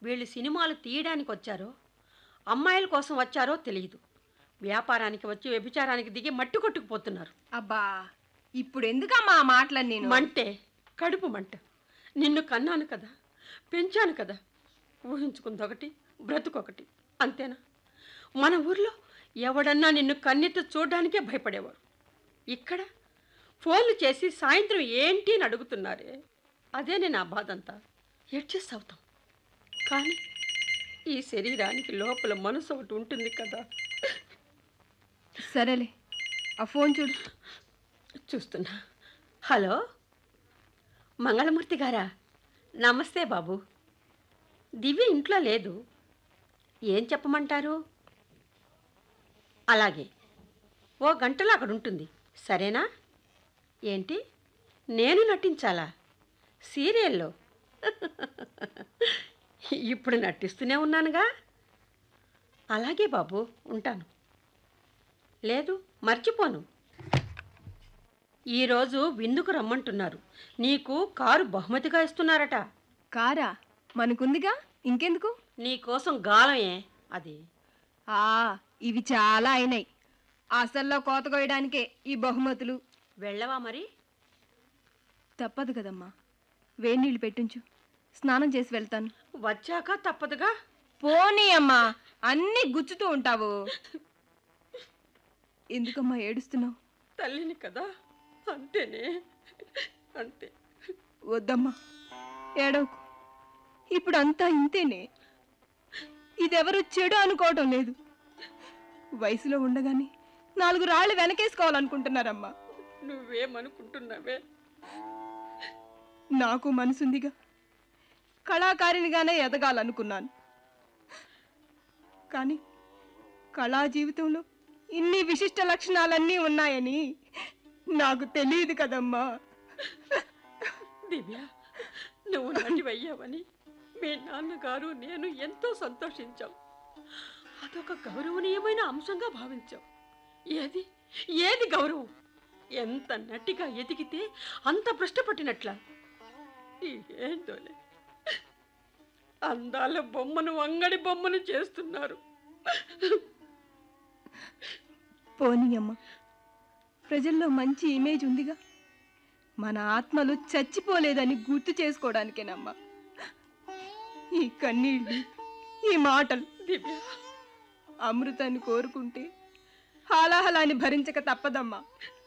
వీళ్ళు సినిమాలు తీయడానికి వచ్చారో అమ్మాయిల కోసం వచ్చారో తెలియదు వ్యాపారానికి వచ్చి వ్యభిచారానికి దిగి మట్టి కొట్టుకుపోతున్నారు అబ్బా ఇప్పుడు ఎందుకమ్మా ఆ మాటలని నేను మంటే కడుపు మంట నిన్ను కన్నాను కదా పెంచాను కదా ఊహించుకుందొకటి బ్రతుకొకటి అంతేనా మన ఊర్లో ఎవడన్నా నిన్ను కన్నెత్తి చూడడానికే భయపడేవారు ఇక్కడ ఫోన్లు చేసి సాయంత్రం ఏంటి అని అడుగుతున్నారే అదే నేను ఆ బాధ అంతా అడ్జస్ట్ అవుతాం కానీ ఈ శరీరానికి లోపల మనసు ఒకటి ఉంటుంది కదా సరేలే ఆ ఫోన్ చూడు చూస్తున్నా హలో మంగళమూర్తి గారా నమస్తే బాబు దివ్య ఇంట్లో లేదు ఏం చెప్పమంటారు అలాగే ఓ గంటలో అక్కడ ఉంటుంది సరేనా ఏంటి నేను నటించాలా సీరియల్లో ఇప్పుడు నటిస్తూనే ఉన్నానుగా అలాగే బాబు ఉంటాను లేదు మర్చిపోను ఈరోజు విందుకు రమ్మంటున్నారు నీకు కారు బహుమతిగా ఇస్తున్నారట కారా మనకుందిగా ఇంకెందుకు నీకోసం గాలమే అది ఆ ఇవి చాలా అయినాయి అసల్లో కోత కొయ్యడానికే ఈ బహుమతులు వెళ్ళవా మరి తప్పదు కదమ్మా వేడి నీళ్ళు పెట్టించు స్నానం చేసి వెళ్తాను వచ్చాక తప్పదుగా పోనీ అమ్మా అన్నీ గుచ్చుతూ ఉంటావు ఎందుకమ్మా ఏడుస్తున్నావు తల్లిని కదా అంతేనే అంతే వద్దమ్మా ఏడవకు ఇప్పుడు అంతా ఇంతేనే ఇదెవరు చెడు అనుకోవటం లేదు వయసులో ఉండగానే నాలుగు రాళ్ళు వెనకేసుకోవాలనుకుంటున్నారమ్మా నువ్వేమనుకుంటున్నావే నాకు మనసుందిగా కళాకారినిగానే ఎదగాలనుకున్నాను కానీ కళా జీవితంలో ఇన్ని విశిష్ట లక్షణాలన్నీ ఉన్నాయని నాకు తెలియదు కదమ్మా దివ్య నువ్వు నటివయ్యావని మీ నాన్నగారు నేను ఎంతో సంతోషించాం అదొక గౌరవనీయమైన అంశంగా భావించాం ఏది ఏది గౌరవం ఎంత నటిగా ఎదిగితే అంత భ్రష్టపట్టినట్ల ఏందోలే అందాల బొమ్మను అంగడి బొమ్మను చేస్తున్నారు పోనీ అమ్మ ప్రజల్లో మంచి ఇమేజ్ ఉందిగా మన ఆత్మలు చచ్చిపోలేదని గుర్తు చేసుకోవడానికేనమ్మా ఈ కన్నీళ్ళు ఈ మాటలు దివ్య అమృతాన్ని కోరుకుంటే హాలాహలాన్ని భరించక తప్పదమ్మా